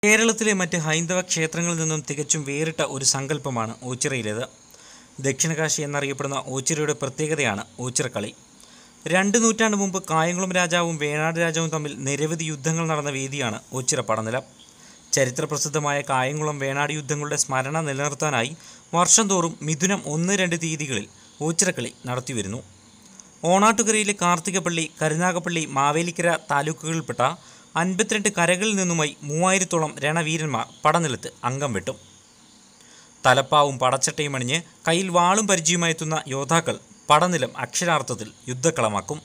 കേരളത്തിലെ മറ്റ് ഹൈന്ദവ ക്ഷേത്രങ്ങളിൽ നിന്നും തികച്ചും വേറിട്ട ഒരു സങ്കല്പമാണ് ഓച്ചിറയിലേത് ദക്ഷിണകാശി എന്നറിയപ്പെടുന്ന ഓച്ചിറയുടെ പ്രത്യേകതയാണ് ഓച്ചിറക്കളി രണ്ട് നൂറ്റാണ്ട് മുമ്പ് കായംകുളം രാജാവും വേണാട് രാജാവും തമ്മിൽ നിരവധി യുദ്ധങ്ങൾ നടന്ന വേദിയാണ് ഓച്ചിറ പടനിലം ചരിത്രപ്രസിദ്ധമായ കായംകുളം വേണാട് യുദ്ധങ്ങളുടെ സ്മരണ നിലനിർത്താനായി വർഷം തോറും മിഥുനം ഒന്ന് രണ്ട് തീയതികളിൽ ഓച്ചിറക്കളി നടത്തിവരുന്നു ഓണാട്ടുകരയിലെ കാർത്തികപ്പള്ളി കരുനാഗപ്പള്ളി മാവേലിക്കര താലൂക്കുകളിൽപ്പെട്ട അൻപത്തിരണ്ട് കരകളിൽ നിന്നുമായി മൂവായിരത്തോളം രണവീരന്മാർ പടനിലത്ത് അംഗം വെട്ടും തലപ്പാവും പടച്ചട്ടയും അണിഞ്ഞ് കയ്യിൽ വാളും പരിചയമായി എത്തുന്ന യോദ്ധാക്കൾ പടനിലം അക്ഷരാർത്ഥത്തിൽ യുദ്ധക്കളമാക്കും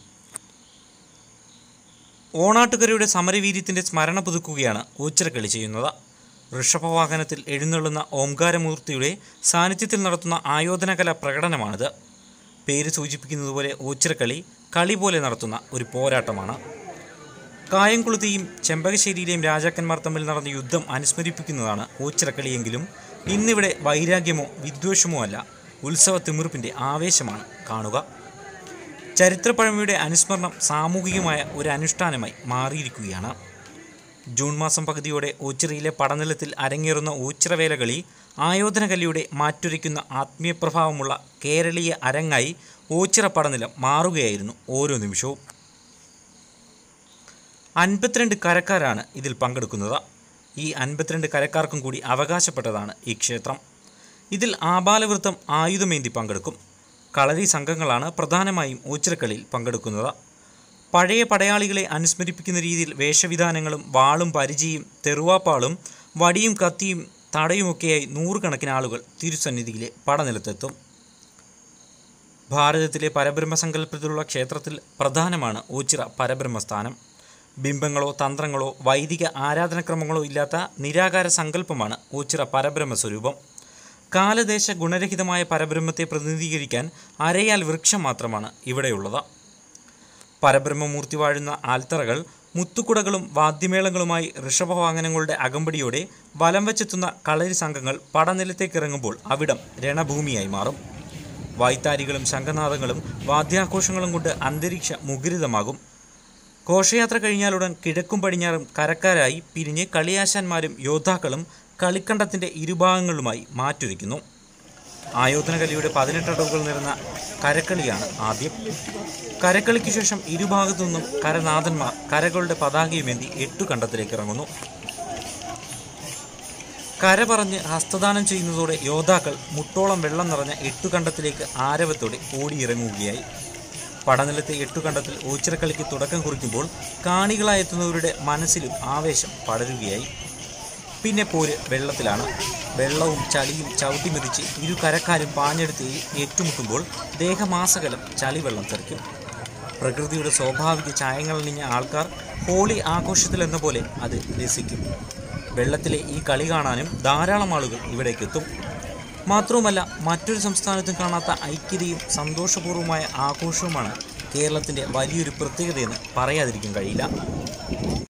ഓണാട്ടുകരയുടെ സമരവീര്യത്തിൻ്റെ സ്മരണ പുതുക്കുകയാണ് ഓച്ചിറക്കളി ചെയ്യുന്നത് ഋഷഭവാഹനത്തിൽ എഴുന്നള്ളുന്ന ഓംകാരമൂർത്തിയുടെ സാന്നിധ്യത്തിൽ നടത്തുന്ന ആയോധനകല പ്രകടനമാണിത് പേര് സൂചിപ്പിക്കുന്നതുപോലെ ഓച്ചിറക്കളി കളി പോലെ നടത്തുന്ന ഒരു പോരാട്ടമാണ് കായംകുളത്തെയും ചെമ്പകശ്ശേരിയിലെയും രാജാക്കന്മാർ തമ്മിൽ നടന്ന യുദ്ധം അനുസ്മരിപ്പിക്കുന്നതാണ് ഓച്ചിറക്കളിയെങ്കിലും ഇന്നിവിടെ വൈരാഗ്യമോ വിദ്വേഷമോ അല്ല ഉത്സവ തിമിർപ്പിൻ്റെ ആവേശമാണ് കാണുക ചരിത്രപ്പഴമയുടെ അനുസ്മരണം സാമൂഹികമായ ഒരു അനുഷ്ഠാനമായി മാറിയിരിക്കുകയാണ് ജൂൺ മാസം പകുതിയോടെ ഓച്ചിറയിലെ പടനിലത്തിൽ അരങ്ങേറുന്ന ഓച്ചിറവേലകളി ആയോധനകലയുടെ മാറ്റുരയ്ക്കുന്ന ആത്മീയപ്രഭാവമുള്ള കേരളീയ അരങ്ങായി ഓച്ചിറ പടനിലം മാറുകയായിരുന്നു ഓരോ നിമിഷവും അൻപത്തിരണ്ട് കരക്കാരാണ് ഇതിൽ പങ്കെടുക്കുന്നത് ഈ അൻപത്തിരണ്ട് കരക്കാർക്കും കൂടി അവകാശപ്പെട്ടതാണ് ഈ ക്ഷേത്രം ഇതിൽ ആബാലവൃത്തം ആയുധമേന്തി പങ്കെടുക്കും കളരി സംഘങ്ങളാണ് പ്രധാനമായും ഓച്ചിറക്കളിയിൽ പങ്കെടുക്കുന്നത് പഴയ പടയാളികളെ അനുസ്മരിപ്പിക്കുന്ന രീതിയിൽ വേഷവിധാനങ്ങളും വാളും പരിചയും തെറുവാപ്പാളും വടിയും കത്തിയും തടയുമൊക്കെയായി നൂറുകണക്കിന് ആളുകൾ തിരുസന്നിധിയിലെ പടനിലത്തെത്തും ഭാരതത്തിലെ പരബ്രഹ്മസങ്കല്പത്തിലുള്ള ക്ഷേത്രത്തിൽ പ്രധാനമാണ് ഓച്ചിറ പരബ്രഹ്മസ്ഥാനം ബിംബങ്ങളോ തന്ത്രങ്ങളോ വൈദിക ആരാധനക്രമങ്ങളോ ഇല്ലാത്ത നിരാകാര സങ്കല്പമാണ് ഓച്ചിറ പരബ്രഹ്മ സ്വരൂപം കാലദേശ ഗുണരഹിതമായ പരബ്രഹ്മത്തെ പ്രതിനിധീകരിക്കാൻ അരയാൽ വൃക്ഷം മാത്രമാണ് ഇവിടെയുള്ളത് പരബ്രഹ്മമൂർത്തി വാഴുന്ന ആൽത്തറകൾ മുത്തുക്കുടകളും വാദ്യമേളങ്ങളുമായി ഋഷഭവാഹനങ്ങളുടെ അകമ്പടിയോടെ വലം വെച്ചെത്തുന്ന കളരി സംഘങ്ങൾ പടനിലത്തേക്ക് ഇറങ്ങുമ്പോൾ അവിടം രണഭൂമിയായി മാറും വായ്ത്താരികളും ശംഖനാദങ്ങളും വാദ്യാഘോഷങ്ങളും കൊണ്ട് അന്തരീക്ഷ മുഖരിതമാകും ഘോഷയാത്ര കഴിഞ്ഞാലുടൻ കിഴക്കും പടിഞ്ഞാറും കരക്കാരായി പിരിഞ്ഞ് കളിയാശാന്മാരും യോദ്ധാക്കളും കളിക്കണ്ടത്തിൻ്റെ ഇരുഭാഗങ്ങളുമായി മാറ്റുരയ്ക്കുന്നു ആയോധനകലയുടെ പതിനെട്ടടവുകൾ നിറഞ്ഞ കരക്കളിയാണ് ആദ്യം കരക്കളിക്ക് ശേഷം ഇരുഭാഗത്തു നിന്നും കരനാഥന്മാർ കരകളുടെ പതാകയുമേന്തി എട്ടു കണ്ടത്തിലേക്ക് ഇറങ്ങുന്നു കര പറഞ്ഞ് ഹസ്തദാനം ചെയ്യുന്നതോടെ യോദ്ധാക്കൾ മുട്ടോളം വെള്ളം നിറഞ്ഞ എട്ടുകണ്ടത്തിലേക്ക് ആരവത്തോടെ ഓടിയിറങ്ങുകയായി പടനിലത്തെ എട്ടുകണ്ടത്തിൽ ഓച്ചിറക്കളിക്ക് തുടക്കം കുറിക്കുമ്പോൾ കാണികളായെത്തുന്നവരുടെ മനസ്സിലും ആവേശം പടരുകയായി പിന്നെ പോര് വെള്ളത്തിലാണ് വെള്ളവും ചളിയും ചവിട്ടിമെതിച്ച് ഇരു കരക്കാരും പാഞ്ഞെടുത്ത് ഏറ്റുമുട്ടുമ്പോൾ ദേഹമാസകലം ചളിവെള്ളം തെറിക്കും പ്രകൃതിയുടെ സ്വാഭാവിക ചായങ്ങളണിഞ്ഞ ആൾക്കാർ ഹോളി ആഘോഷത്തിലെന്ന പോലെ അത് രസിക്കും വെള്ളത്തിലെ ഈ കളി കാണാനും ധാരാളം ആളുകൾ ഇവിടേക്കെത്തും മാത്രവുമല്ല മറ്റൊരു സംസ്ഥാനത്തും കാണാത്ത ഐക്യതയും സന്തോഷപൂർവ്വമായ ആഘോഷവുമാണ് കേരളത്തിൻ്റെ വലിയൊരു പ്രത്യേകതയെന്ന് പറയാതിരിക്കാൻ കഴിയില്ല